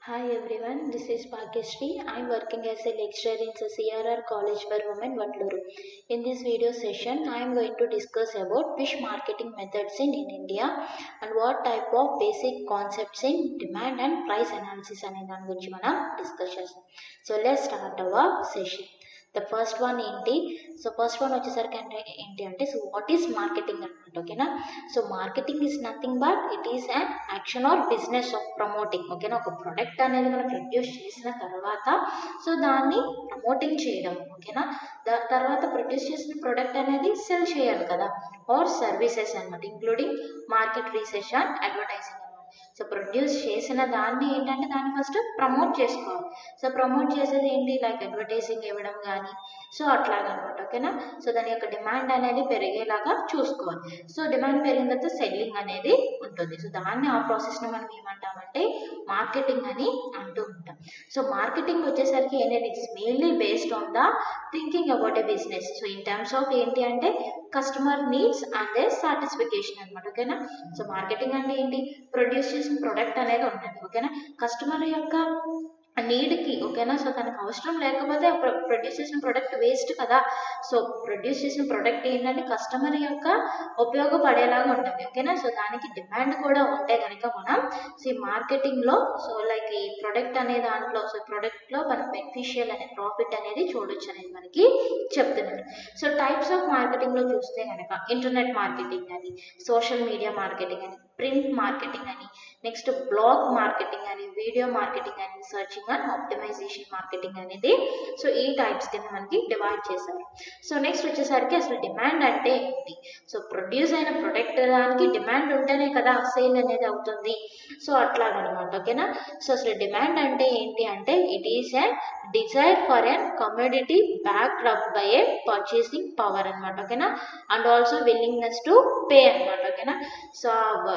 Hi everyone, this is Bhagyashree. I am working as a lecturer in the CRR College for Women, Vatluru. In this video session, I am going to discuss about fish marketing methods in, in India and what type of basic concepts in demand and price analysis అనే దాని గురించి మనం discuss చేస్తాం so let start our session the first one ఏంటి so first one వచ్చేసరికి అంటే ఏంటి అంటే సో వాట్ ఈస్ మార్కెటింగ్ అనమాట ఓకేనా so marketing is nothing but it is an action or business of promoting ఓకేనా ఒక ప్రొడక్ట్ అనేది మనం ప్రొడ్యూస్ చేసిన తర్వాత సో దాన్ని ప్రమోటింగ్ చేయడం ఓకేనా దా తర్వాత ప్రొడ్యూస్ చేసిన ప్రొడక్ట్ అనేది సెల్ చేయాలి కదా ఆర్ సర్వీసెస్ అనమాట including market research and advertising అనమాట సో ప్రొడ్యూస్ చేసిన దాన్ని ఏంటంటే దాన్ని ఫస్ట్ ప్రమోట్ చేసుకోవాలి సో ప్రమోట్ చేసేది ఏంటి లైక్ అడ్వర్టైజింగ్ ఇవ్వడం కానీ సో అట్లాగనమాట ఓకేనా సో దాని యొక్క డిమాండ్ అనేది పెరిగేలాగా చూసుకోవాలి సో డిమాండ్ పెరిగిన తర్వాత సెల్లింగ్ అనేది ఉంటుంది సో దాన్ని ఆ ప్రాసెస్ని మనం ఏమంటామంటే మార్కెటింగ్ అని అంటూ ఉంటాం సో మార్కెటింగ్ వచ్చేసరికి ఏంటంటే it's mainly based on the thinking about a business so in terms of ఏంటి అంటే customer needs and the satisfaction అనమాట ఓకేనా సో మార్కెటింగ్ అంటే ఏంటి ప్రొడ్యూస్ చేసిన ప్రొడక్ట్ అనేది ఉంటుంది ఓకేనా కస్టమర్ యొక్క నీడ్కి ఓకేనా సో తనకు అవసరం లేకపోతే ప్రొడ్యూస్ చేసిన ప్రోడక్ట్ వేస్ట్ కదా సో ప్రొడ్యూస్ చేసిన ప్రోడక్ట్ ఏంటంటే కస్టమర్ యొక్క ఉపయోగపడేలాగా ఉంటుంది ఓకేనా సో దానికి డిమాండ్ కూడా ఉంటే కనుక మనం సో ఈ మార్కెటింగ్లో సో లైక్ ఈ ప్రొడక్ట్ అనే దాంట్లో సో ప్రొడక్ట్లో మన బెనిఫిషియల్ అనే ప్రాఫిట్ అనేది చూడొచ్చు అనేది మనకి చెప్తున్నారు సో టైప్స్ ఆఫ్ మార్కెటింగ్లో చూస్తే కనుక ఇంటర్నెట్ మార్కెటింగ్ అని సోషల్ మీడియా మార్కెటింగ్ అని ప్రింట్ మార్కెటింగ్ అని నెక్స్ట్ బ్లాగ్ మార్కెటింగ్ అని వీడియో మార్కెటింగ్ అని సర్చింగ్ అండ్ ఆప్టిమైజేషన్ మార్కెటింగ్ అనేది సో ఈ టైప్స్ కింద మనకి డివైడ్ చేశారు సో నెక్స్ట్ వచ్చేసరికి అసలు డిమాండ్ అంటే ఏంటి సో ప్రొడ్యూస్ అయిన ప్రొడక్ట్ దానికి డిమాండ్ ఉంటేనే కదా సేల్ అనేది అవుతుంది సో అట్లాగనమాట ఓకేనా సో అసలు డిమాండ్ అంటే ఏంటి అంటే it is a desire for an commodity backed up by a purchasing power అనమాట ఓకేనా and also willingness to pay అనమాట ఓకేనా సో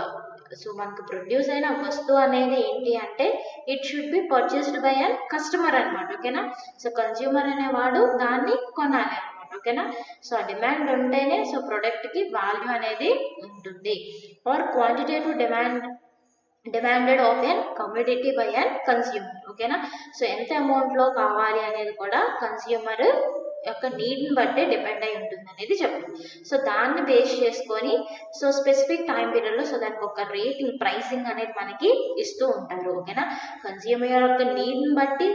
సో మనకు ప్రొడ్యూస్ అయిన వస్తువు అనేది ఏంటి అంటే it should be purchased by an customer అనమాట ఓకేనా సో కన్జ్యూమర్ అనేవాడు దాన్ని కొనాలి అనమాట ఓకేనా సో ఆ డిమాండ్ ఉంటేనే సో ప్రొడక్ట్కి వాల్యూ అనేది ఉంటుంది or quantitative demand demanded of an commodity by an consumer ఓకేనా సో ఎంత అమౌంట్లో కావాలి అనేది కూడా కన్స్యూమర్ యొక్క నీడ్ని బట్టే డిపెండ్ అయి ఉంటుంది అనేది చెప్పారు సో దాన్ని బేస్ చేసుకొని సో స్పెసిఫిక్ టైం పీరియడ్లో సో దానికి ఒక రేటింగ్ ప్రైసింగ్ అనేది మనకి ఇస్తూ ఉంటారు ఓకేనా కన్స్యూమర్ యొక్క నీడ్ని బట్టి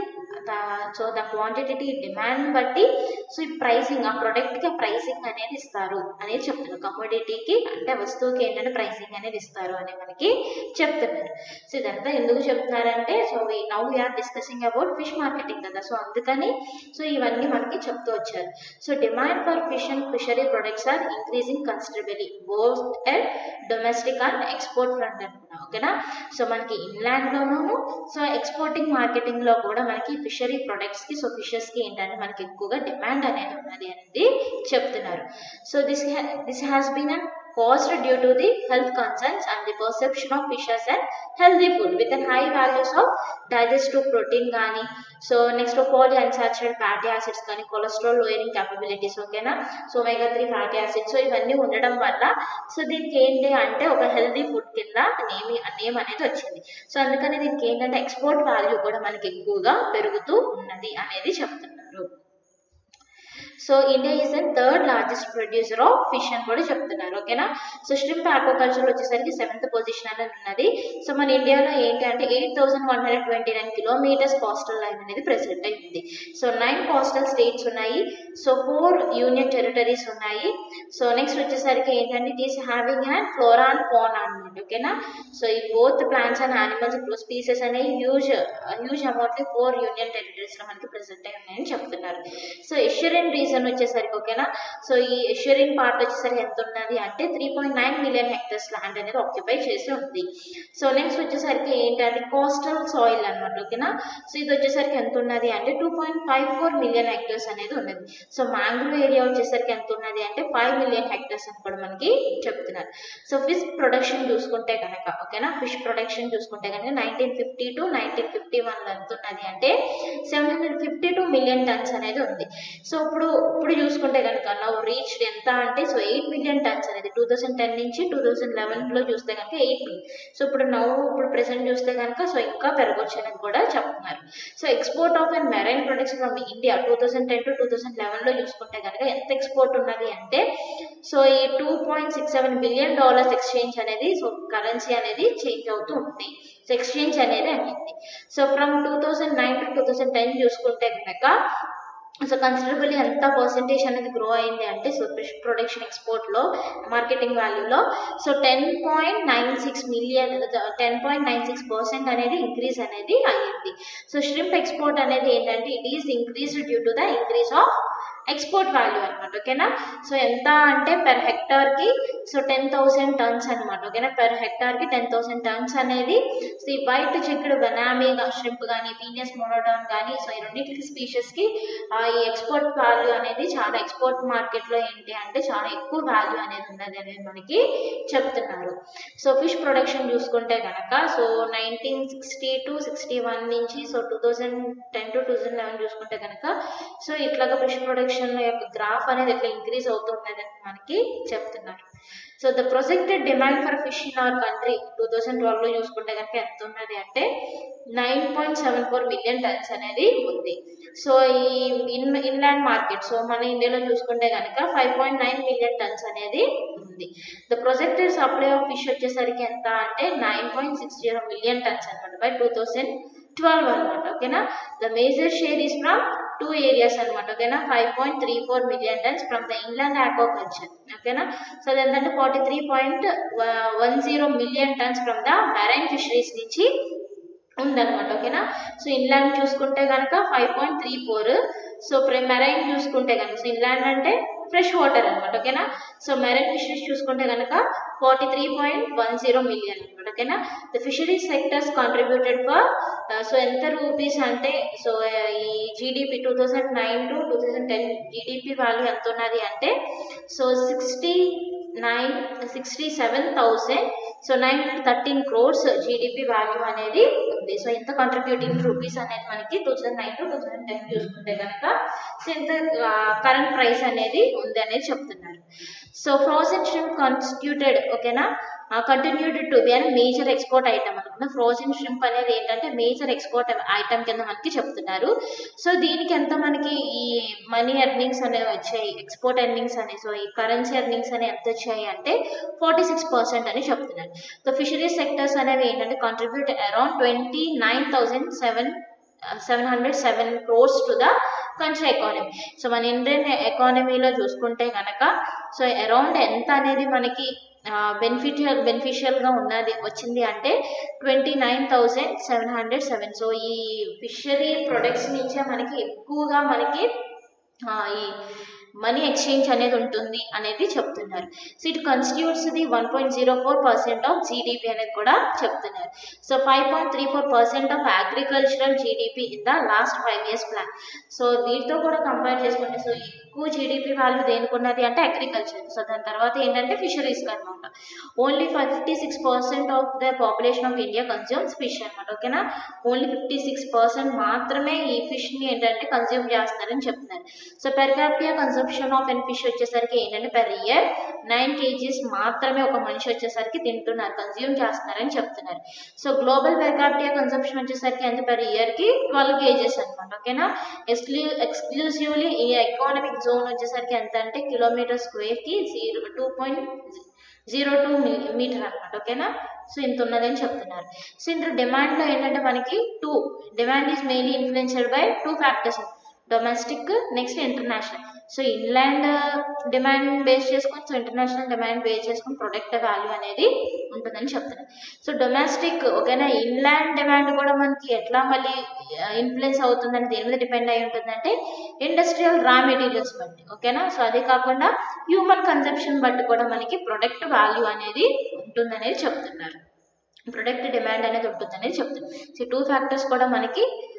సో ద క్వాంటిటీ డిమాండ్ బట్టి సో ఈ ప్రైసింగ్ ఆ ప్రోడక్ట్కి ప్రైసింగ్ అనేది ఇస్తారు అనేది చెప్తున్నారు కమోడిటీకి అంటే వస్తువుకి ఏంటంటే ప్రైసింగ్ అనేది ఇస్తారు అని మనకి చెప్తున్నారు సో ఇదంతా ఎందుకు చెప్తున్నారంటే so now we are discussing about fish marketing కదా సో అందుకని సో ఇవన్నీ మనకి చెప్తూ వచ్చారు so demand for fish and fishery products are increasing considerably both and domestic and export front అనుకున్నాం ఓకేనా సో మనకి ఇన్లాండ్లోనూ సో ఎక్స్పోర్టింగ్ మార్కెటింగ్లో కూడా మనకి ఫిషరీ ప్రొడక్ట్స్కి సో ఫిషెస్కి ఏంటంటే మనకి ఎక్కువగా డిమాండ్ అనేది ఉన్నది అనేది చెప్తున్నారు so this this has been and caused due to the health concerns and the perception of fish as an healthy food with an high values of digestive protein కానీ so next polyunsaturated fatty acids కానీ cholesterol lowering capabilities ఓకేనా so omega three fatty acids so ఇవన్నీ ఉండడం వల్ల so దీనికి ఏంటి అంటే ఒక హెల్దీ ఫుడ్ కింద నేమ్ నేమ్ అనేది వచ్చింది సో అందుకని దీనికి ఏంటంటే ఎక్స్పోర్ట్ వాల్యూ కూడా మనకి ఎక్కువగా పెరుగుతూ ఉన్నది అనేది చెప్తున్నారు so India is the third largest producer of fish అని కూడా చెప్తున్నారు ఓకేనా సో స్ట్రింప్ ఆక్వాకల్చర్ వచ్చేసరికి సెవెంత్ పొజిషన్ అనేది ఉన్నది సో మన ఇండియాలో ఏంటి అంటే eight thousand one hundred twenty nine kilometers coastal line అనేది ప్రెసెంట్ అయింది సో నైన్ కోస్టల్ స్టేట్స్ ఉన్నాయి సో ఫోర్ యూనియన్ టెరిటరీస్ ఉన్నాయి సో నెక్స్ట్ వచ్చేసరికి ఏంటంటే it is having and flora and fauna అనమాట ఓకేనా సో ఈ both plants and animals species అనేవి huge huge amount four union టెరిటరీస్లో మనకి ప్రెసెంట్ అయి ఉన్నాయని చెప్తున్నారు సో ఎష్యూరెన్ రీజన్ వచ్చేసరికి ఓకేనా సో ఈ ఎష్యూరిన్ పార్ట్ వచ్చేసరికి ఎంత ఉన్నది అంటే three point nine million hectares land అనేది ఆక్యుపై చేసి ఉంది సో నెక్స్ట్ వచ్చేసరికి ఏంటంటే కోస్టల్ సాయిల్ అనమాట ఓకేనా సో ఇది వచ్చేసరికి ఎంత ఉన్నది అంటే two point five four million hectares అనేది ఉన్నది సో మ్యాంగ్రూవ్ ఏరియా వచ్చేసరికి ఎంత ఉన్నది అంటే ఫైవ్ మిలియన్ హెక్టర్స్ అని కూడా మనకి చెప్తున్నారు సో ఫిష్ ప్రొడక్షన్ చూసుకుంటే కనుక ఓకేనా ఫిష్ ప్రొడక్షన్ చూసుకుంటే కనుక nineteen fifty to nineteen fifty వన్లో ఎంత ఉన్నది అంటే seven hundred fifty two million tons అనేది ఉంది సో ఇప్పుడు ఇప్పుడు చూసుకుంటే కనుక నవ్ రీచ్డ్ ఎంత అంటే సో ఎయిట్ మిలియన్ టన్స్ అనేది టూ థౌసండ్ టెన్ నుంచి టూ థౌసండ్ లెవెన్లో చూస్తే కనుక ఎయిట్ మిలియన్ సో ఇప్పుడు నవ్వు ఇప్పుడు ప్రెసెంట్ చూస్తే కనుక సో ఇంకా పెరగొచ్చు అనేది కూడా చెప్తున్నారు so export of and marine products from India two thousand ten to two thousand లెవెన్లో చూసుకుంటే కనుక ఎంత ఎక్స్పోర్ట్ ఉన్నది అంటే సో ఈ two point six seven billion dollars exchange అనేది సో కరెన్సీ అనేది చేంజ్ అవుతూ ఉంది సో ఎక్స్చేంజ్ అనేది అయ్యింది so from two thousand nine to two thousand ten చూసుకుంటే కనుక సో కన్సిడరబుల్లీ ఎంత పర్సంటేజ్ అనేది గ్రో అయింది అంటే సో ఫిష్ ప్రొడక్షన్ ఎక్స్పోర్ట్లో marketing వాల్యూలో so ten point nine six million ten point nine six percent అనేది ఇంక్రీజ్ అనేది అయ్యింది సో ష్రింప్ ఎక్స్పోర్ట్ అనేది ఏంటంటే it is increase due to the increase of export value అనమాట ఓకేనా సో ఎంత అంటే పెర్ హెక్టార్కి సో టెన్ థౌసండ్ టన్స్ అనమాట ఓకేనా పెర్ హెక్టార్కి టెన్ థౌసండ్ టన్స్ అనేది సో ఈ వైట్ చెక్కుడు బనామీ షింప్ కానీ వీనియస్ మోనోడాన్ కానీ సో ఈ రెండింటికి స్పీషెస్కి ఈ ఎక్స్పోర్ట్ వాల్యూ అనేది చాలా ఎక్స్పోర్ట్ మార్కెట్లో ఏంటి అంటే చాలా ఎక్కువ వాల్యూ అనేది ఉన్నది అనేది మనకి చెప్తున్నారు సో ఫిష్ ప్రొడక్షన్ చూసుకుంటే కనుక so nineteen sixty to sixty one నుంచి so two thousand ten to two thousand eleven చూసుకుంటే కనుక సో ఇట్లాగా ఫిష్ ప్రొడక్షన్ యొక్క గ్రాఫ్ అనేది ఎట్లా ఇంక్రీజ్ అవుతున్నది అని మనకి చెప్తున్నారు so the projected demand for fish in our country two thousand ట్వెల్వ్లో చూసుకుంటే కనుక ఎంత ఉన్నది అంటే nine point seven four million tons అనేది ఉంది సో ఈ ఇన్ ఇన్లాండ్ మార్కెట్ సో మన ఇండియాలో చూసుకుంటే కనుక five point nine million tons అనేది ఉంది the projected supply of fish వచ్చేసరికి ఎంత అంటే nine point six zero million tons అనమాట బై టూ థౌసండ్ ట్వెల్వ్ అనమాట ఓకేనా the major share is from two areas అనమాట ఓకేనా five point three four million tons from the inland aquaculture ఓకేనా so అదేంటంటే forty three point one zero million tons from the marine fisheries నుంచి ఉందన్నమాట ఓకేనా so inland చూసుకుంటే కనుక five point three four so marine చూసుకుంటే కనుక సో ఇన్లాండ్ అంటే ఫ్రెష్ వాటర్ అనమాట ఓకేనా సో మెరైన్ ఫిషరీస్ చూసుకుంటే కనుక forty three point one zero million అనమాట ఓకేనా the fisheries sectors contributed for so ఎంత రూపీస్ అంటే సో ఈ GDP two thousand nine to two thousand ten GDP value ఎంత ఉన్నది అంటే so sixty nine sixty seven thousand so nine hundred thirteen crores GDP value అనేది ఉంది సో ఇంత contributing rupees అనేది మనకి two thousand nine to two thousand ten చూసుకుంటే కనుక సో ఇంత కరెంట్ ప్రైస్ అనేది ఉంది అనేది చెప్తున్నారు సో ఫ్రోజన్ షింప్ కాన్స్టిట్యూటెడ్ ఓకేనా కంటిన్యూడ్ టు బి అని మేజర్ ఎక్స్పోర్ట్ ఐటమ్ అనుకున్న ఫ్రోజన్ షింప్ అనేది ఏంటంటే మేజర్ ఎక్స్పోర్ట్ ఐటమ్ కింద మనకి చెప్తున్నారు సో దీనికి ఎంత మనకి ఈ మనీ ఎర్నింగ్స్ అనేవి వచ్చాయి ఎక్స్పోర్ట్ ఎర్నింగ్స్ అని సో ఈ కరెన్సీ ఎర్నింగ్స్ అనేవి ఎంత వచ్చాయి అంటే ఫార్టీ సిక్స్ పర్సెంట్ అని చెప్తున్నారు సో ఫిషరీస్ సెక్టర్స్ అనేవి ఏంటంటే contribute around twenty nine thousand seven seven hundred seven crores to the country economy so మన ఇండియన్ ఎకానమీలో చూసుకుంటే కనుక సో అరౌండ్ ఎంత అనేది మనకి బెనిఫిషియల్ బెనిఫిషియల్గా ఉన్నది వచ్చింది అంటే twenty nine thousand seven hundred seven so ఈ ఫిషరీ ప్రొడక్ట్స్ నుంచే మనకి ఎక్కువగా మనకి ఈ మనీ ఎక్స్చేంజ్ అనేది ఉంటుంది అనేది చెప్తున్నారు so it constitutes the one point zero four percent of GDP అనేది కూడా చెప్తున్నారు so five point three four percent of agricultural GDP in the last five years plan so వీటితో కూడా కంపేర్ చేసుకుంటే సో ఎక్కువ జీడిపి వాల్యూ దేనికి ఉన్నది అంటే అగ్రికల్చర్ సో దాని తర్వాత ఏంటంటే ఫిషరీస్ అనమాట only fifty six percent of the population of India consumes fish అనమాట ఓకేనా ఓన్లీ ఫిఫ్టీ సిక్స్ పర్సెంట్ మాత్రమే ఈ ఫిష్ని ఏంటంటే కన్జ్యూమ్ చేస్తున్నారని చెప్తున్నారు so per capital consumption of an fish వచ్చేసరికి ఏంటంటే పెర్ ఇయర్ నైన్ కేజీస్ మాత్రమే ఒక మనిషి వచ్చేసరికి తింటున్నారు కన్జ్యూమ్ చేస్తున్నారని చెప్తున్నారు so global per capital consumption వచ్చేసరికి ఎంత పెర్ ఇయర్కి ట్వెల్వ్ కేజెస్ అనమాట ఓకేనా ఎక్స్క్లూ ఎక్స్క్లూజివ్లీ ఈ ఎకానమిక్ జోన్ వచ్చేసరికి ఎంత అంటే కిలోమీటర్ స్క్వేర్కి zero two point zero two meter అనమాట ఓకేనా సో ఇంత ఉన్నదని చెప్తున్నారు సో ఇందులో డిమాండ్లో ఏంటంటే మనకి two demand is mainly influenced by two factors domestic next international so inland demand base చేసుకొని సో ఇంటర్నేషనల్ డిమాండ్ బేస్ చేసుకొని ప్రొడక్ట్ వాల్యూ అనేది ఉంటుందని చెప్తున్నారు సో డొమెస్టిక్ ఓకేనా ఇన్లాండ్ డిమాండ్ కూడా మనకి ఎట్లా మళ్ళీ ఇన్ఫ్లుయెన్స్ అవుతుందని దేని మీద డిపెండ్ అయి ఉంటుందంటే ఇండస్ట్రియల్ రా మెటీరియల్స్ బట్టి ఓకేనా సో అదే కాకుండా హ్యూమన్ కన్సెప్షన్ బట్టి కూడా మనకి ప్రొడక్ట్ వాల్యూ అనేది ఉంటుందనేది చెప్తున్నారు ప్రొడక్ట్ డిమాండ్ అనేది ఉంటుందనేది చెప్తున్నారు సో టూ ఫ్యాక్టర్స్ కూడా మనకి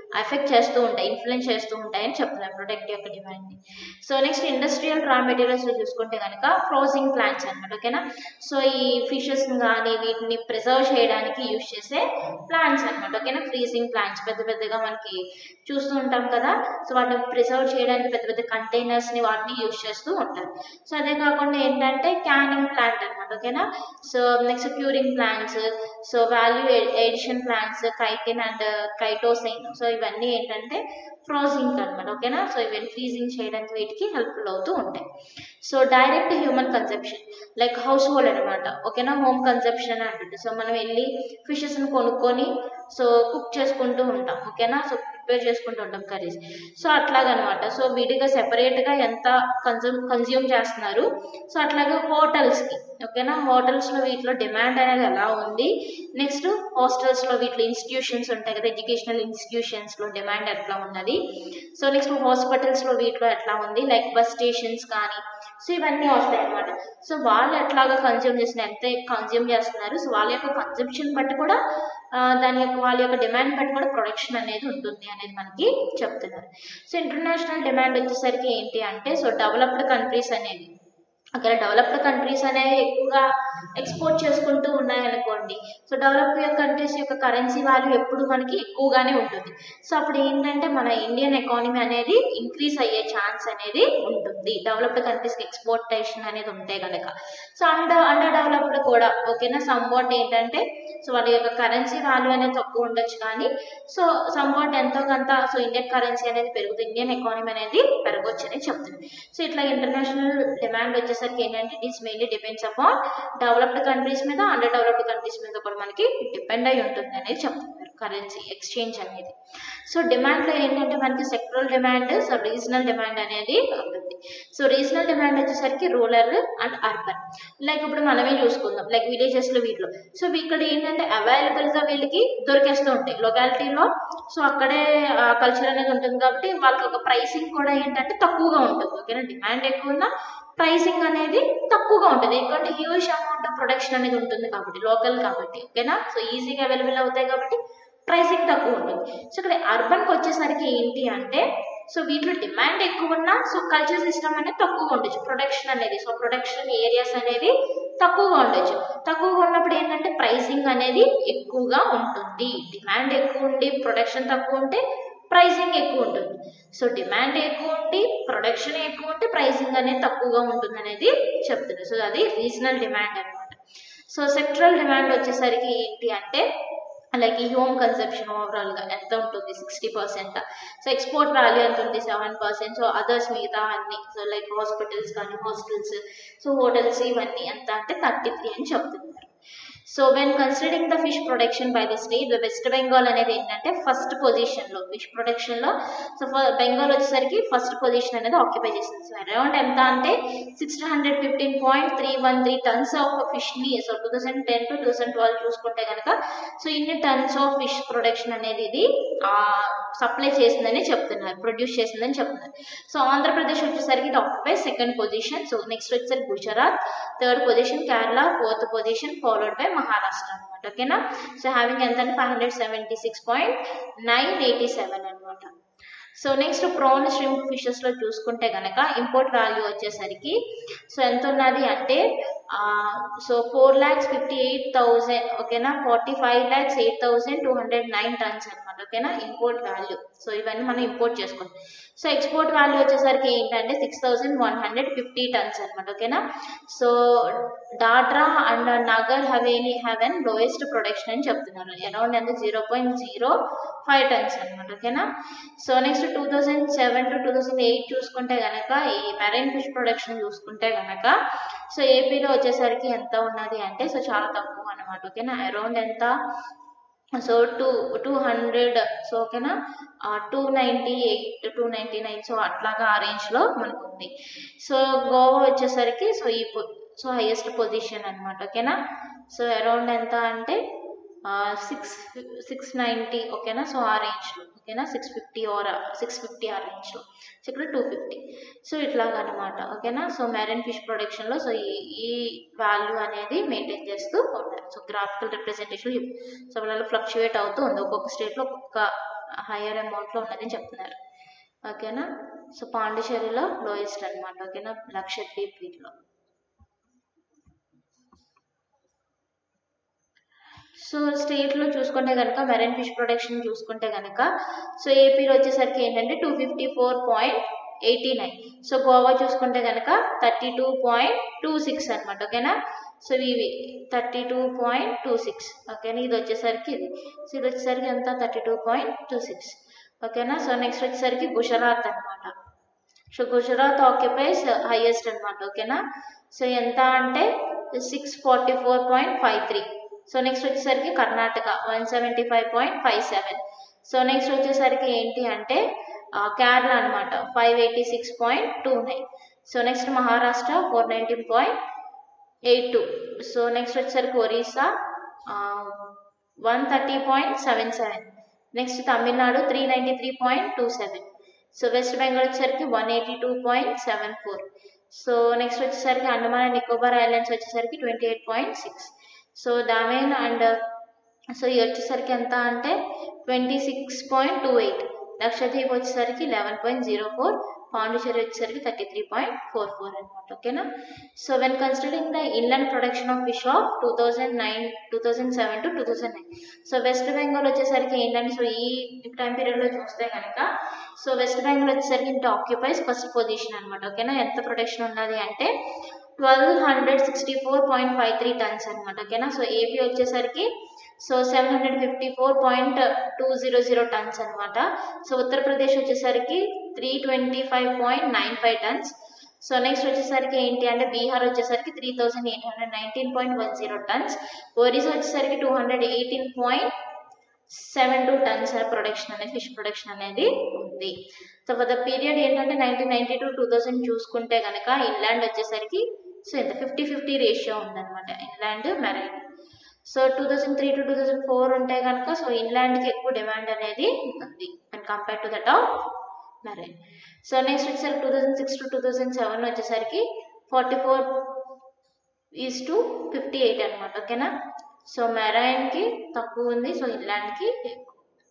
ఎఫెక్ట్ చేస్తూ ఉంటాయి ఇన్ఫ్లుయెన్స్ చేస్తూ ఉంటాయని చెప్తున్నారు ప్రొడక్ట్ యొక్క డిమాండ్ని సో నెక్స్ట్ ఇండస్ట్రియల్ రా మెటీరియల్స్లో చూసుకుంటే కనుక ఫ్రోజింగ్ ప్లాంట్స్ అనమాట ఓకేనా సో ఈ ఫిషెస్ కానీ వీటిని ప్రిజర్వ్ చేయడానికి యూజ్ చేసే ప్లాంట్స్ అనమాట ఓకేనా ఫ్రీజింగ్ ప్లాంట్స్ పెద్ద పెద్దగా మనకి చూస్తూ ఉంటాం కదా సో వాటిని ప్రిజర్వ్ చేయడానికి పెద్ద పెద్ద కంటైనర్స్ని వాటిని యూజ్ చేస్తూ ఉంటారు సో అదే కాకుండా ఏంటంటే క్యానింగ్ ప్లాంట్ అనమాట ఓకేనా so next curing plants so value addition plants chitin and chitosan so ఇవన్నీ ఏంటంటే ఫ్రోజింగ్ అనమాట ఓకేనా సో ఇవన్నీ ఫ్రీజింగ్ చేయడానికి వీటికి హెల్ప్ఫుల్ అవుతూ ఉంటాయి so direct human conception like household అనమాట ఓకేనా హోమ్ కన్సెప్షన్ అంటుంది సో మనం వెళ్ళి ఫిషెస్ని కొనుక్కొని సో కుక్ చేసుకుంటూ ఉంటాం ఓకేనా సో ప్రిపేర్ చేసుకుంటూ ఉంటాం కర్రీస్ సో అట్లాగనమాట సో విడిగా సెపరేట్గా ఎంత కన్జ్యూమ్ కన్జ్యూమ్ చేస్తున్నారు సో అట్లాగే హోటల్స్కి ఓకేనా హోటల్స్లో వీటిలో డిమాండ్ అనేది ఎలా ఉంది నెక్స్ట్ హాస్టల్స్లో వీటిలో ఇన్స్టిట్యూషన్స్ ఉంటాయి కదా ఎడ్యుకేషనల్ ఇన్స్టిట్యూషన్స్లో డిమాండ్ ఎట్లా ఉన్నది సో నెక్స్ట్ హాస్పిటల్స్లో వీటిలో ఎట్లా ఉంది లైక్ బస్ స్టేషన్స్ కానీ సో ఇవన్నీ వస్తాయి అనమాట సో వాళ్ళు ఎట్లాగా కన్జ్యూమ్ చేసిన ఎంత కన్జ్యూమ్ చేస్తున్నారు సో వాళ్ళ యొక్క కన్జంప్షన్ బట్టి కూడా ఆ, దాని యొక్క వాళ్ళ యొక్క డిమాండ్ బట్టి కూడా ప్రొడక్షన్ అనేది ఉంటుంది అనేది మనకి చెప్తున్నారు సో ఇంటర్నేషనల్ డిమాండ్ వచ్చేసరికి ఏంటి అంటే సో డెవలప్డ్ కంట్రీస్ అనేవి అక్కడ డెవలప్డ్ కంట్రీస్ అనేవి ఎక్కువగా ఎక్స్పోర్ట్ చేసుకుంటూ ఉన్నాయనుకోండి సో డెవలప్ కంట్రీస్ యొక్క కరెన్సీ వాల్యూ ఎప్పుడు మనకి ఎక్కువగానే ఉంటుంది సో అప్పుడు ఏంటంటే మన ఇండియన్ ఎకానమీ అనేది ఇంక్రీజ్ అయ్యే ఛాన్స్ అనేది ఉంటుంది డెవలప్డ్ కంట్రీస్కి ఎక్స్పోర్టేషన్ అనేది ఉంటే కనుక సో అండర్ అండర్ డెవలప్డ్ కూడా ఓకేనా సమ్వాట్ ఏంటంటే సో వాళ్ళ యొక్క కరెన్సీ వాల్యూ అనేది తక్కువ ఉండొచ్చు కానీ సో సమ్వాట్ ఎంతో కొంత సో ఇండియన్ కరెన్సీ అనేది పెరుగుతుంది ఇండియన్ ఎకానమీ అనేది పెరగొచ్చు అని చెప్తుంది సో ఇట్లా ఇంటర్నేషనల్ డిమాండ్ వచ్చేసరికి ఏంటంటే it is mainly depends upon developed countries మీద అండర్ డెవలప్డ్ కంట్రీస్ మీద కూడా మనకి డిపెండ్ అయి ఉంటుంది అనేది చెప్తున్నారు కరెన్సీ ఎక్స్చేంజ్ అనేది సో డిమాండ్లో ఏంటంటే మనకి sectoral demand so regional demand అనేది ఉంటుంది సో రీజనల్ డిమాండ్ వచ్చేసరికి రూరల్ అండ్ అర్బన్ లైక్ ఇప్పుడు మనమే చూసుకుందాం లైక్ విలేజెస్లో వీటిలో సో ఇక్కడ ఏంటంటే అవైలబుల్గా వీళ్ళకి దొరికేస్తూ ఉంటాయి లొకాలిటీలో సో అక్కడే కల్చర్ అనేది ఉంటుంది కాబట్టి వాళ్ళకి ఒక ప్రైసింగ్ కూడా ఏంటంటే తక్కువగా ఉంటుంది ఓకేనా డిమాండ్ ఎక్కువ ఉన్నా ప్రైసింగ్ అనేది తక్కువగా ఉంటుంది ఎందుకంటే హ్యూజ్ అమౌంట్ ఆఫ్ ప్రొడక్షన్ అనేది ఉంటుంది కాబట్టి లోకల్ కాబట్టి ఓకేనా సో ఈజీగా అవైలబుల్ అవుతాయి కాబట్టి ప్రైసింగ్ తక్కువ ఉంటుంది సో ఇక్కడ అర్బన్కి వచ్చేసరికి ఏంటి అంటే సో వీటిలో డిమాండ్ ఎక్కువ ఉన్నా సో కల్చర్ సిస్టమ్ అనేది తక్కువగా ఉండొచ్చు ప్రొడక్షన్ అనేది సో ప్రొడక్షన్ ఏరియాస్ అనేది తక్కువగా ఉండొచ్చు తక్కువగా ఉన్నప్పుడు ఏంటంటే ప్రైసింగ్ అనేది ఎక్కువగా ఉంటుంది డిమాండ్ ఎక్కువ ఉండి ప్రొడక్షన్ తక్కువ ఉంటే ప్రైసింగ్ ఎక్కువ ఉంటుంది సో డిమాండ్ ఎక్కువ ఉండి ప్రొడక్షన్ ఎక్కువ ఉంటే ప్రైసింగ్ అనేది తక్కువగా ఉంటుంది అనేది చెప్తుంది సో అది రీజనల్ డిమాండ్ అనమాట సో సెక్టరల్ డిమాండ్ వచ్చేసరికి ఏంటి అంటే లైక్ ఈ హోమ్ కన్సెప్షన్ ఓవరాల్గా ఎంత ఉంటుంది sixty percent so export value ఎంత ఉంది సెవెన్ పర్సెంట్ సో అదర్స్ మిగతా అన్ని సో లైక్ హాస్పిటల్స్ కానీ హాస్టల్స్ సో హోటల్స్ ఇవన్నీ ఎంత అంటే థర్టీ త్రీ అని చెప్తున్నారు so when considering the fish production by the state West Bengal అనేది ఏంటంటే ఫస్ట్ పొజిషన్లో ఫిష్ ప్రొడక్షన్లో సో బెంగాల్ వచ్చేసరికి ఫస్ట్ పొజిషన్ అనేది ఆక్యుపై చేసింది సో అరౌండ్ ఎంత అంటే sixteen hundred fifteen point three one three tons of ఫిష్ని so two thousand ten to two thousand twelve చూసుకుంటే కనుక సో ఇన్ని టన్స్ ఆఫ్ ఫిష్ ప్రొడక్షన్ అనేది ఇది సప్లై చేసిందని చెప్తున్నారు ప్రొడ్యూస్ చేసిందని చెప్తున్నారు సో ఆంధ్రప్రదేశ్ వచ్చేసరికి ఇది occupy second position so next వచ్చేసరికి Gujarat third position Kerala fourth position followed by Maharashtra అనమాట ఓకేనా సో హ్యావింగ్ ఎంత అంటే five hundred seventy six point nine eighty seven అనమాట సో నెక్స్ట్ ప్రాన్ స్ట్రీమ్ ఫిషెస్లో చూసుకుంటే కనుక ఇంపోర్ట్ వాల్యూ వచ్చేసరికి సో ఎంత ఉన్నది అంటే so four lakhs fifty eight thousand ఓకేనా forty five lakhs eight thousand two hundred nine tons అనమాట ఓకేనా ఇంపోర్ట్ వాల్యూ సో ఇవన్నీ మనం ఇంపోర్ట్ చేసుకుంటాం సో ఎక్స్పోర్ట్ వాల్యూ వచ్చేసరికి ఏంటంటే six thousand one hundred fifty tons అనమాట ఓకేనా so Dadra and Nagar Haveli have and lowest production అని చెప్తున్నారు అరౌండ్ ఎంత zero point zero five tons అనమాట ఓకేనా so next two thousand seven to two thousand eight చూసుకుంటే కనుక ఈ మెరైన్ ఫిష్ ప్రొడక్షన్ చూసుకుంటే కనుక సో ఏపీలో వచ్చేసరికి ఎంత ఉన్నది అంటే సో చాలా తక్కువ అనమాట ఓకేనా అరౌండ్ ఎంత so two two hundred so ఓకేనా two ninety eight two ninety nine so అట్లాగా ఆ రేంజ్లో మనకు ఉంది సో గోవా వచ్చేసరికి సో ఈ సో హైయెస్ట్ పొజిషన్ అనమాట ఓకేనా సో అరౌండ్ ఎంత అంటే సిక్స్ సిక్స్ నైంటీ ఓకేనా సో ఆ రేంజ్లో ఓకేనా six fifty or six fifty ఆ రేంజ్లో సో ఇక్కడ టూ ఫిఫ్టీ సో ఇట్లాగనమాట ఓకేనా సో మెరైన్ ఫిష్ ప్రొడక్షన్లో సో ఈ ఈ వాల్యూ అనేది మెయింటైన్ చేస్తూ ఉంటారు సో గ్రాఫికల్ రిప్రజెంటేషన్ సో వాళ్ళలో ఫ్లక్చువేట్ అవుతూ ఉంది ఒక్కొక్క స్టేట్లో ఒక్కొక్క హయ్యర్ అమౌంట్లో ఉన్నదని చెప్తున్నారు ఓకేనా సో పాండిచేరిలో లోయెస్ట్ అనమాట ఓకేనా లక్షద్వీప్ వీటిలో సో స్టేట్లో చూసుకుంటే కనుక మెరైన్ ఫిష్ ప్రొడక్షన్ చూసుకుంటే కనుక సో ఏపీలో వచ్చేసరికి ఏంటంటే two fifty four point eighty nine so Goa చూసుకుంటే కనుక thirty two point two six అనమాట ఓకేనా సో ఇవి thirty two point two six ఓకేనా ఇది వచ్చేసరికి ఇది సో ఇది వచ్చేసరికి ఎంత thirty two point two six ఓకేనా సో నెక్స్ట్ వచ్చేసరికి గుజరాత్ అనమాట సో గుజరాత్ ఆక్యుపైస్ హైయెస్ట్ అనమాట ఓకేనా సో ఎంత అంటే six forty four point five three so next వచ్చేసరికి Karnataka one seventy five point five seven so next వచ్చేసరికి ఏంటి అంటే కేరళ అనమాట five eighty six point two nine so next Maharashtra four nineteen point eight two so next వచ్చేసరికి Orissa one thirty point seven seven next Tamil Nadu three ninety three point two seven so West Bengal వచ్చేసరికి one eighty two point seven four so next వచ్చేసరికి Andaman and Nicobar islands వచ్చేసరికి twenty eight point six so Daman and so ఇది వచ్చేసరికి ఎంత అంటే twenty six point two eight Lakshadweep వచ్చేసరికి eleven point zero four Pondicherry వచ్చేసరికి thirty three point four four అనమాట ఓకేనా so when considering the inland production of fish of two thousand nine two thousand seven to two thousand nine so West Bengal వచ్చేసరికి ఏంటంటే so ఈ time పీరియడ్లో చూస్తే కనుక so West Bengal వచ్చేసరికి ఇంత ఆక్యుపైస్ ఫస్ట్ పొజిషన్ అనమాట ఓకేనా ఎంత ప్రొడక్షన్ ఉన్నది అంటే twelve hundred sixty four point five three tons అనమాట ఓకేనా సో ఏపీ వచ్చేసరికి so seven hundred fifty four point two zero zero tons అనమాట సో ఉత్తరప్రదేశ్ వచ్చేసరికి three twenty five point nine five tons so next వచ్చేసరికి ఏంటి అంటే బీహార్ వచ్చేసరికి three thousand eight hundred nineteen point one zero tons Orissa వచ్చేసరికి two hundred eighteen point seven two tons production అనేది fish production అనేది ఉంది సో ఫర్ ద పీరియడ్ ఏంటంటే nineteen ninety to two thousand చూసుకుంటే కనుక ఇన్లాండ్ వచ్చేసరికి సో ఎంత ఫిఫ్టీ ఫిఫ్టీ రేషియో ఉందన్నమాట inland marine so two thousand three to two thousand four ఉంటే కనుక సో ఇన్లాండ్కి ఎక్కువ డిమాండ్ అనేది ఉంది and compare to that of marine so next వచ్చేసరికి two thousand six to two thousand seven వచ్చేసరికి forty four is to fifty eight అనమాట ఓకేనా సో మెరైన్కి తక్కువ ఉంది సో ఇన్లాండ్కి ఎక్కువ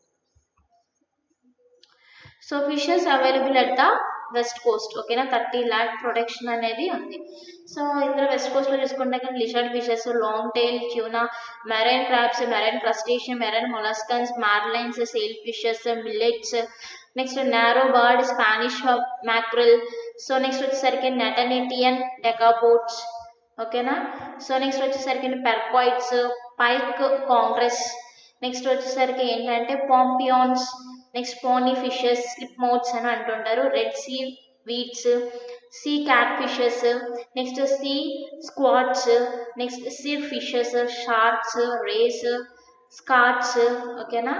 so fishes available at the west coast ఓకేనా థర్టీ ల్యాక్ ప్రొడక్షన్ అనేది ఉంది సో ఇందులో వెస్ట్ కోస్ట్లో చూసుకుంటే కానీ lizard fishes long tail tuna marine crabs marine crustacean marine molluscans marlins sail fishes mullets next narrow barred Spanish mackerel so next వచ్చేసరికి నెటనెటియన్ డెకాపోట్స్ ఓకేనా సో నెక్స్ట్ వచ్చేసరికి పెర్కాయిడ్స్ పైక్ కాంగ్రెస్ నెక్స్ట్ వచ్చేసరికి ఏంటంటే పాంపియాన్స్ next pony fishes slip mouths అని అంటుంటారు red sea weeds sea cat fishes next sea squats next seer fishes sharks rays skates ఓకేనా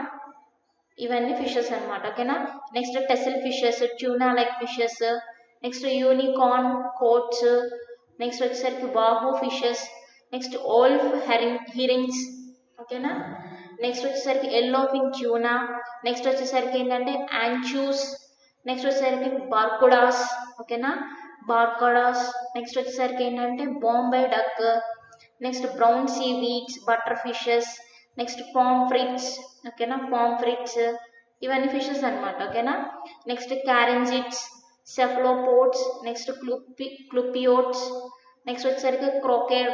ఇవన్నీ ఫిషెస్ అనమాట ఓకేనా నెక్స్ట్ టెసిల్ fishes tuna like fishes next unicorn cods next వచ్చేసరికి బాహు fishes next wolf herring herrings ఓకేనా నెక్స్ట్ వచ్చేసరికి yellow ఫిన్ tuna next వచ్చేసరికి ఏంటంటే యాంచూస్ నెక్స్ట్ వచ్చేసరికి బార్కోడాస్ ఓకేనా బార్కోడాస్ నెక్స్ట్ వచ్చేసరికి ఏంటంటే బాంబే డక్ నెక్స్ట్ బ్రౌన్ సీ వీట్స్ butter fishes next pomfrets ఓకేనా పామ్ ఫ్రిట్స్ ఇవన్నీ ఫిషెస్ అనమాట ఓకేనా నెక్స్ట్ క్యారెంజిట్స్ సెఫ్లోపోట్స్ నెక్స్ట్ క్లూపి క్లూపియోట్స్ నెక్స్ట్ వచ్చేసరికి క్రోకేర్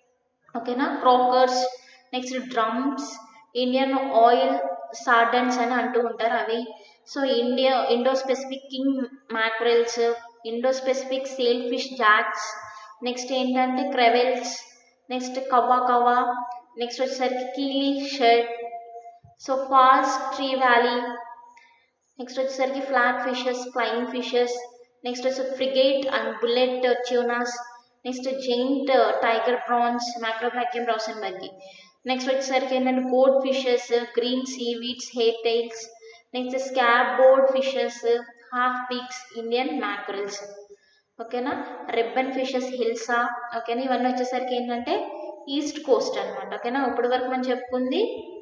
ఓకేనా croakers next drums Indian oil sardines అని అంటూ ఉంటారు అవి so India Indo Pacific king mackerels Indo Pacific sailfish jacks next ఏంటంటే క్రెవెల్స్ నెక్స్ట్ కవ్వా కవ్వా నెక్స్ట్ వచ్చేసరికి కీలీ షెడ్ so false trevally next వచ్చేసరికి flat fishes flying fishes next వచ్చి frigate and bullet tunas next giant tiger prawns మైక్రోబ్లాక్యం బ్రౌసన్ బగ్గి నెక్స్ట్ వచ్చేసరికి ఏంటంటే గోడ్ fishes green seaweeds hair tails next scabbard fishes half beaks Indian mackerels ఓకేనా ribbon fishes hilsa ఓకేనా ఇవన్నీ వచ్చేసరికి ఏంటంటే ఈస్ట్ కోస్ట్ అనమాట ఓకేనా ఇప్పటి వరకు మనం చెప్పుకుంది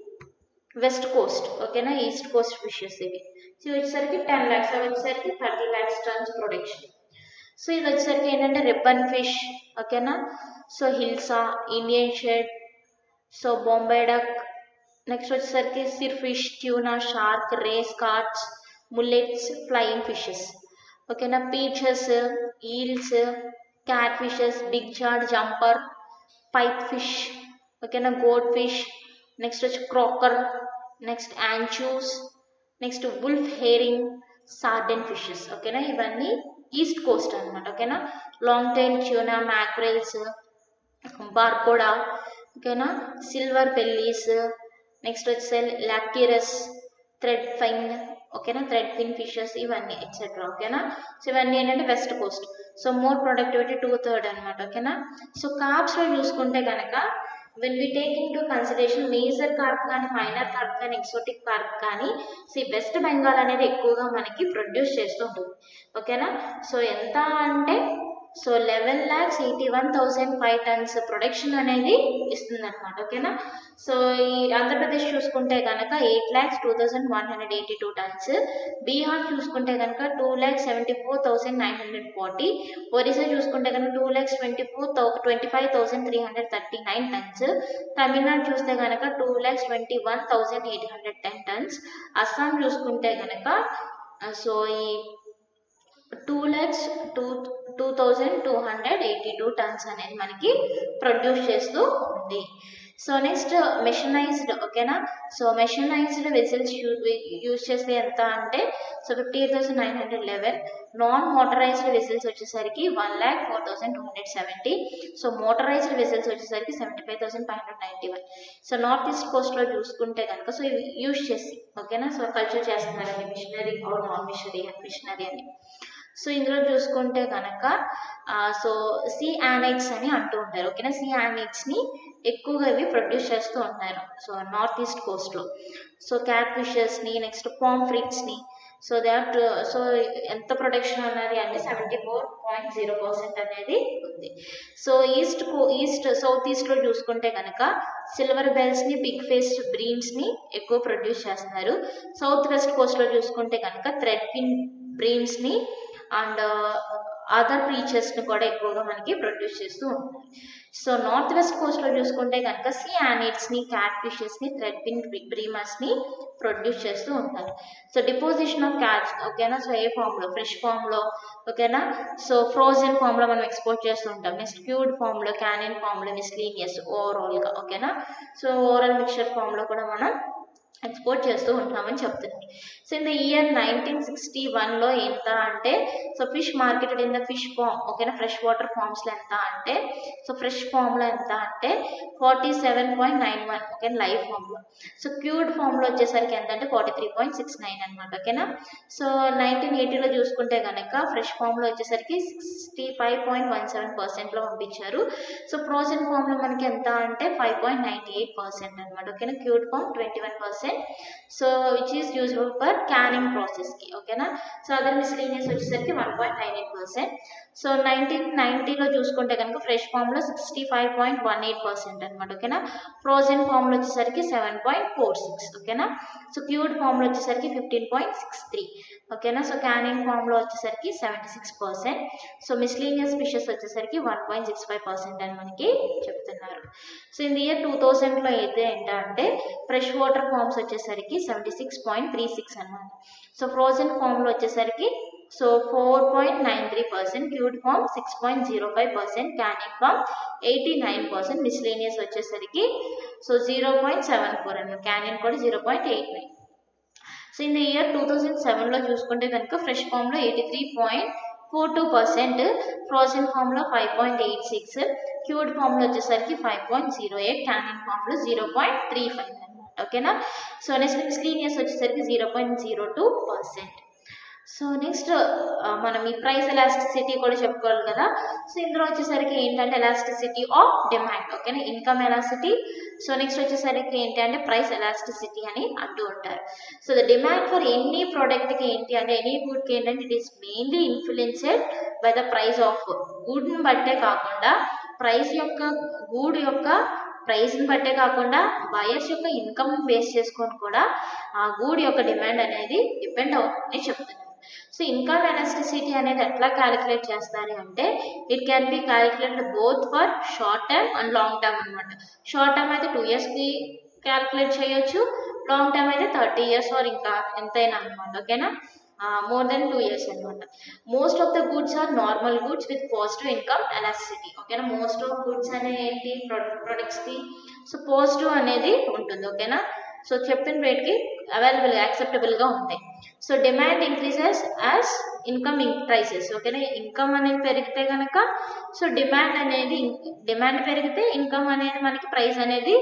వెస్ట్ కోస్ట్ ఓకేనా ఈస్ట్ కోస్ట్ ఫిషెస్ ఇవి సో ఇవి వచ్చేసరికి టెన్ ల్యాక్స్ అవి వచ్చేసరికి thirty lakhs tons production so ఇది వచ్చేసరికి ఏంటంటే రిబ్బన్ ఫిష్ ఓకేనా so hilsa Indian shad so Bombay duck next వచ్చేసరికి seer fish tuna shark rays carts mullets flying fishes ఓకేనా perches eels cat fishes big jawed jumper pipe fish ఓకేనా గోడ్ ఫిష్ నెక్స్ట్ వచ్చి croaker next anchovies next wolf herring sardine fishes ఓకేనా ఇవన్నీ east coast అనమాట ఓకేనా long tail tuna mackerels barracuda ఓకేనా silver bellies next వచ్చే లాక్టిరస్ థ్రెడ్ ఫైన్ ఓకేనా థ్రెడ్ ఫిన్ ఫిషెస్ ఇవన్నీ ఎక్సెట్రా ఓకేనా సో ఇవన్నీ ఏంటంటే west coast so more productivity two third అనమాట ఓకేనా సో కార్బ్స్లో చూసుకుంటే కనుక when we take into consideration major carp కానీ మైనర్ కార్ప్ కానీ ఎక్సోటిక్ కార్ప్ కానీ సి వెస్ట్ బెంగాల్ అనేది ఎక్కువగా మనకి ప్రొడ్యూస్ చేస్తూ ఉంటుంది ఓకేనా సో ఎంత అంటే so eleven lakhs eighty one thousand five tons production అనేది ఇస్తుంది అనమాట ఓకేనా సో ఈ ఆంధ్రప్రదేశ్ చూసుకుంటే కనుక eight lakhs two thousand one hundred eighty two tons Bihar చూసుకుంటే కనుక two lakhs seventy four thousand nine hundred forty Orissa చూసుకుంటే కనుక టూ ల్యాక్స్ ట్వంటీ ఫోర్ థౌ twenty five thousand three hundred thirty nine tons Tamil Nadu చూస్తే కనుక two lakhs twenty one thousand eight hundred ten turns Assam చూసుకుంటే కనుక so ఈ two lakhs two two thousand two hundred eighty two tons అనేది మనకి ప్రొడ్యూస్ చేస్తూ ఉంది సో నెక్స్ట్ మెషనైజ్డ్ ఓకేనా సో మెషనైజ్డ్ వెజిల్స్ యూజ్ చేస్తే ఎంత అంటే so fifty eight thousand nine hundred eleven non motorized vessels వచ్చేసరికి one lakh four thousand two hundred seventy so motorized vessels వచ్చేసరికి seventy five thousand five hundred ninety one so north east కోస్ట్లో చూసుకుంటే కనుక so ఇవి use చేసి ఓకేనా so culture చేస్తున్నారండి machinery or non machinery machinery అని సో ఇందులో చూసుకుంటే కనుక సో సి యానైట్స్ అని అంటూ ఉంటారు ఓకేనా సి యానైట్స్ని ఎక్కువగా ఇవి ప్రొడ్యూస్ చేస్తూ ఉంటారు సో నార్త్ ఈస్ట్ కోస్ట్లో సో క్యాట్ ఫిషెస్ని నెక్స్ట్ పామ్ ఫ్రిట్స్ని సో దాట్ సో ఎంత ప్రొడక్షన్ ఉన్నది అంటే seventy four point zero percent అనేది ఉంది సో ఈస్ట్ ఈస్ట్ సౌత్ ఈస్ట్లో చూసుకుంటే కనుక సిల్వర్ బెల్స్ని బిగ్ ఫేస్ బ్రీన్స్ని ఎక్కువ ప్రొడ్యూస్ చేస్తున్నారు సౌత్ వెస్ట్ కోస్ట్లో చూసుకుంటే కనుక థ్రెడ్ పిన్ బ్రీన్స్ని అండ్ అదర్ ని కూడా ఎక్కువగా మనకి ప్రొడ్యూస్ చేస్తూ ఉంటారు సో నార్త్ వెస్ట్ కోస్ట్లో చూసుకుంటే కనుక సీ యానిడ్స్ని క్యాట్ ఫిషెస్ని థ్రెడ్ పిన్ బ్రీమర్స్ని ప్రొడ్యూస్ చేస్తూ ఉంటారు సో డిపోజిషన్ ఆఫ్ క్యాట్స్ ఓకేనా సో ఏ ఫామ్లో ఫ్రెష్ ఫామ్లో ఓకేనా సో ఫ్రోజన్ ఫామ్లో మనం ఎక్స్పోర్ట్ చేస్తూ ఉంటాం నెక్స్ట్ క్యూడ్ ఫామ్లో క్యానిన్ ఫామ్లో మిస్లీనియస్ ఓవరాల్గా ఓకేనా సో ఓవరాల్ మిక్చర్ ఫామ్లో కూడా మనం ఎక్స్పోర్ట్ చేస్తూ ఉంటామని చెప్తున్నారు so in the year nineteen sixty వన్లో ఎంత అంటే so fish marketed in the fish farm ఓకేనా ఫ్రెష్ వాటర్ ఫామ్స్లో ఎంత అంటే సో ఫ్రెష్ ఫామ్లో ఎంత అంటే forty seven point nine one okay live ఫామ్లో సో క్యూడ్ ఫామ్లో వచ్చేసరికి ఎంత అంటే forty three point six nine అనమాట ఓకేనా సో నైన్టీన్ ఎయిటీలో చూసుకుంటే కనుక ఫ్రెష్ ఫామ్లో వచ్చేసరికి sixty five point one seven పర్సెంట్లో పంపించారు సో ఫ్రోజన్ ఫామ్లో మనకి ఎంత అంటే five point ninety eight percent అనమాట ఓకేనా cured farm twenty one percent so which is useful for canning ప్రాసెస్కి ఓకేనా సో అదర్ మిస్లీనియస్ వచ్చేసరికి one point nine eight percent so nineteen నైన్టీలో చూసుకుంటే కనుక ఫ్రెష్ ఫామ్లో sixty five point one eight percent అనమాట ఓకేనా ఫ్రోజన్ ఫామ్లో వచ్చేసరికి సెవెన్ పాయింట్ ఫోర్ సిక్స్ ఓకేనా సో క్యూడ్ ఫామ్లో వచ్చేసరికి ఫిఫ్టీన్ పాయింట్ సిక్స్ త్రీ ఓకేనా సో క్యానింగ్ ఫామ్లో వచ్చేసరికి seventy six percent so miscellaneous fishes వచ్చేసరికి one point six five percent అని మనకి చెప్తున్నారు so in the year two థౌజండ్లో అయితే ఏంటంటే ఫ్రెష్ వాటర్ ఫామ్స్ వచ్చేసరికి seventy six point three six అనమాట సో ఫ్రోజన్ ఫామ్లో వచ్చేసరికి so four point nine three percent cured farm six point zero five percent canning farm eighty nine percent miscellaneous వచ్చేసరికి so zero point seven four అనమాట canning కూడా zero point eight nine so in the year two thousand సెవెన్లో చూసుకుంటే కనుక fresh ఫామ్లో eighty three point four two percent frozen ఫామ్లో five point eight six cured ఫామ్లో వచ్చేసరికి five point zero eight canning ఫామ్లో జీరో పాయింట్ త్రీ ఫైవ్ అనమాట ఓకేనా సో నెక్స్ట్ మిస్లీనియస్ వచ్చేసరికి zero point zero two percent so next మనం ఈ price elasticity కూడా చెప్పుకోవాలి కదా సో ఇందులో వచ్చేసరికి ఏంటంటే ఎలాస్టిసిటీ ఆఫ్ డిమాండ్ ఓకేనా ఇన్కమ్ ఎలాసిటీ సో నెక్స్ట్ వచ్చేసరికి ఏంటంటే ప్రైస్ ఎలాస్టిసిటీ అని అంటూ ఉంటారు so the demand for any ప్రోడక్ట్కి ఏంటి అంటే ఎనీ గుడ్కి ఏంటంటే it is mainly influenced by the price of గుడ్ని బట్టే కాకుండా ప్రైస్ యొక్క గూడ్ యొక్క ప్రైస్ని బట్టే కాకుండా బయర్స్ యొక్క ఇన్కమ్ బేస్ చేసుకొని కూడా ఆ గూడ్ యొక్క డిమాండ్ అనేది డిపెండ్ అవుతుందని చెప్తున్నారు సో ఇన్కమ్ ఎలాస్టిసిటీ అనేది ఎట్లా క్యాలిక్యులేట్ చేస్తారు అంటే it can be calculated both for short term and long term అనమాట షార్ట్ టర్మ్ అయితే టూ ఇయర్స్కి క్యాలిక్యులేట్ చేయొచ్చు లాంగ్ టర్మ్ అయితే థర్టీ ఇయర్స్ ఆర్ ఇంకా ఎంతైనా అనమాట ఓకేనా మోర్ దెన్ టూ ఇయర్స్ అనమాట most of the goods are normal goods with positive income elasticity ఓకేనా మోస్ట్ ఆఫ్ గుడ్స్ అనే ఏంటి ప్రొడక్ట్స్కి సో పాజిటివ్ అనేది ఉంటుంది ఓకేనా సో చెప్పిన రేట్కి అవైలబుల్ యాక్సెప్టబుల్గా ఉంటాయి so demand increases as income prices ఓకేనా ఇన్కమ్ అనేది పెరిగితే కనుక సో డిమాండ్ అనేది డిమాండ్ పెరిగితే ఇన్కమ్ అనేది మనకి ప్రైస్ అనేది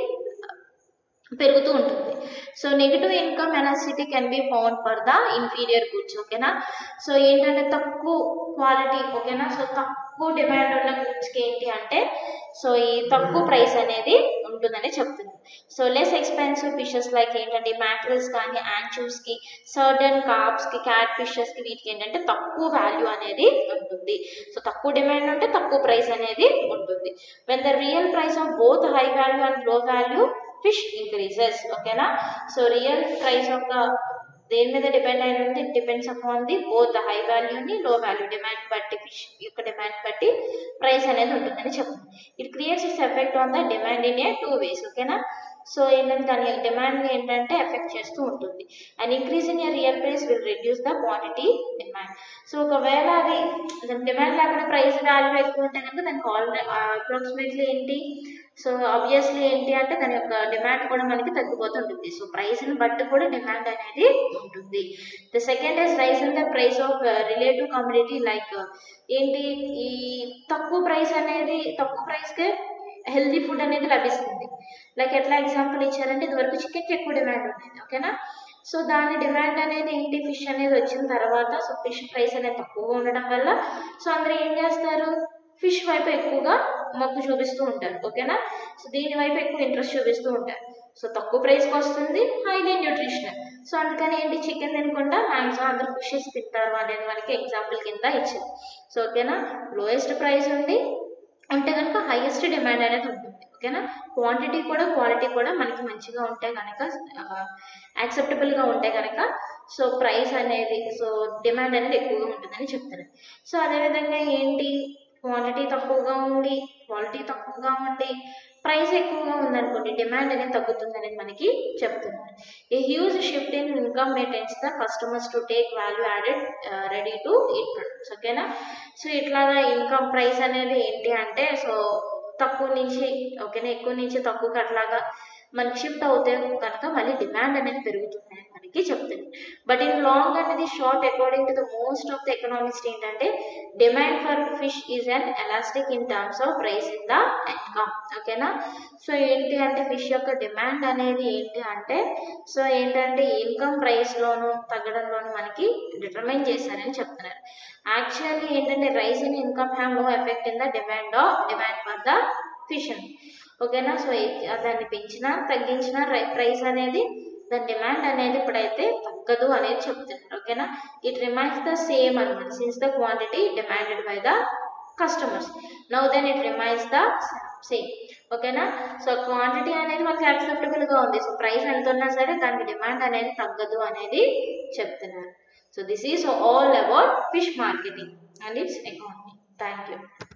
పెరుగుతూ ఉంటుంది so negative income elasticity can be found for the inferior goods ఓకేనా సో ఏంటంటే తక్కువ క్వాలిటీ ఓకేనా సో తక్కువ డిమాండ్ ఉన్న గుడ్స్కి ఏంటి అంటే సో ఈ తక్కువ ప్రైస్ అనేది ఉంటుందని చెప్తుంది so less expensive fishes like ఏంటంటే మ్యాక్రల్స్ కానీ యాంచూస్కి సర్డన్ కార్బ్స్కి క్యాట్ ఫిషెస్కి వీటికి ఏంటంటే తక్కువ వాల్యూ అనేది ఉంటుంది సో తక్కువ డిమాండ్ ఉంటే తక్కువ ప్రైస్ అనేది ఉంటుంది when the real price of both high value and low value fish increases ఓకేనా so real price of the దేని మీద డిపెండ్ అయి ఉంది it depends upon the both high వాల్యూని లో వాల్యూ డిమాండ్ బట్టి ఫిష్ యొక్క డిమాండ్ బట్టి ప్రైస్ అనేది ఉంటుందని చెప్తుంది it creates its effect on the demand in a two ways ఓకేనా సో ఏంటంటే దాని డిమాండ్ ఏంటంటే ఎఫెక్ట్ చేస్తూ ఉంటుంది and increase in a real price will reduce the quantity demand so ఒకవేళ అది దాని డిమాండ్ లేకుండా ప్రైస్ వాల్యూ ఎక్కువ ఉంటే కనుక దానికి ఆల్రెడీ అప్రాక్సిమేట్లీ ఏంటి సో ఆబ్వియస్లీ ఏంటి అంటే దాని యొక్క డిమాండ్ కూడా మనకి తగ్గిపోతుంటుంది సో ప్రైస్ని బట్టి కూడా డిమాండ్ అనేది ఉంటుంది the second is rise in the price of relative community like ఏంటి ఈ తక్కువ ప్రైస్ అనేది తక్కువ ప్రైస్కే హెల్తీ ఫుడ్ అనేది లభిస్తుంది లైక్ ఎట్లా ఎగ్జాంపుల్ ఇచ్చారంటే ఇదివరకు చికెన్కి ఎక్కువ డిమాండ్ ఉండేది ఓకేనా సో దాని డిమాండ్ అనేది ఏంటి ఫిష్ అనేది వచ్చిన తర్వాత సో ఫిష్ ప్రైస్ అనేది తక్కువగా ఉండడం వల్ల సో అందరూ ఏం చేస్తారు ఫిష్ వైపు ఎక్కువగా మొగ్గు చూపిస్తూ ఉంటారు ఓకేనా సో దీని వైపు ఎక్కువ ఇంట్రెస్ట్ చూపిస్తూ ఉంటారు సో తక్కువ ప్రైస్కి వస్తుంది హైలీ న్యూట్రిషనల్ సో అందుకని ఏంటి చికెన్ తినకుండా మ్యాక్సిమం అందరూ ఫిషెస్ తింటారు అనేది మనకి ఎగ్జాంపుల్ కింద ఇచ్చింది సో ఓకేనా లోయెస్ట్ ప్రైస్ ఉంది ఉంటే కనుక హైయెస్ట్ డిమాండ్ అనేది ఉంటుంది ఓకేనా క్వాంటిటీ కూడా క్వాలిటీ కూడా మనకి మంచిగా ఉంటే కనుక యాక్సెప్టబుల్గా ఉంటే కనుక సో ప్రైస్ అనేది సో డిమాండ్ అనేది ఎక్కువగా ఉంటుందని చెప్తారు సో అదేవిధంగా ఏంటి క్వాంటిటీ తక్కువగా ఉండి క్వాలిటీ తక్కువగా ఉండి ప్రైస్ ఎక్కువగా ఉందనుకోండి డిమాండ్ అనేది తగ్గుతుంది అనేది మనకి చెప్తున్నారు a huge shift in income maintains the customers to take value added ready to eat products ఓకేనా సో ఇట్లాగా ఇన్కమ్ ప్రైస్ అనేది ఏంటి అంటే సో తక్కువ నుంచి ఓకేనా ఎక్కువ నుంచి తక్కువకి అట్లాగా మనకి షిఫ్ట్ అవుతే కనుక మళ్ళీ డిమాండ్ అనేది పెరుగుతుంది అని మనకి చెప్తుంది బట్ ఇన్ లాంగ్ అనేది short according to the most of the economics ఏంటంటే demand for fish is inelastic in terms of price in the income ఓకేనా సో ఏంటి అంటే ఫిష్ యొక్క డిమాండ్ అనేది ఏంటి అంటే సో ఏంటంటే ఇన్కమ్ ప్రైస్లోను తగ్గడంలోను మనకి డిటర్మైన్ చేశారని చెప్తున్నారు యాక్చువల్లీ ఏంటంటే rise in income have no effect in the demand of demand for the fish అని ఓకేనా సో దాన్ని పెంచినా తగ్గించిన ప్రైస్ అనేది దాని డిమాండ్ అనేది ఇప్పుడైతే తగ్గదు అనేది చెప్తున్నారు ఓకేనా ఇట్ రిమైన్స్ ద సేమ్ అనమాట since the quantity demanded by the customers now then it remains the same ఓకేనా సో క్వాంటిటీ అనేది మనకి యాక్సెప్టబుల్గా ఉంది సో ప్రైస్ ఎంత ఉన్నా సరే దానికి డిమాండ్ అనేది తగ్గదు అనేది చెప్తున్నారు so this is all about fish marketing and its economy thank you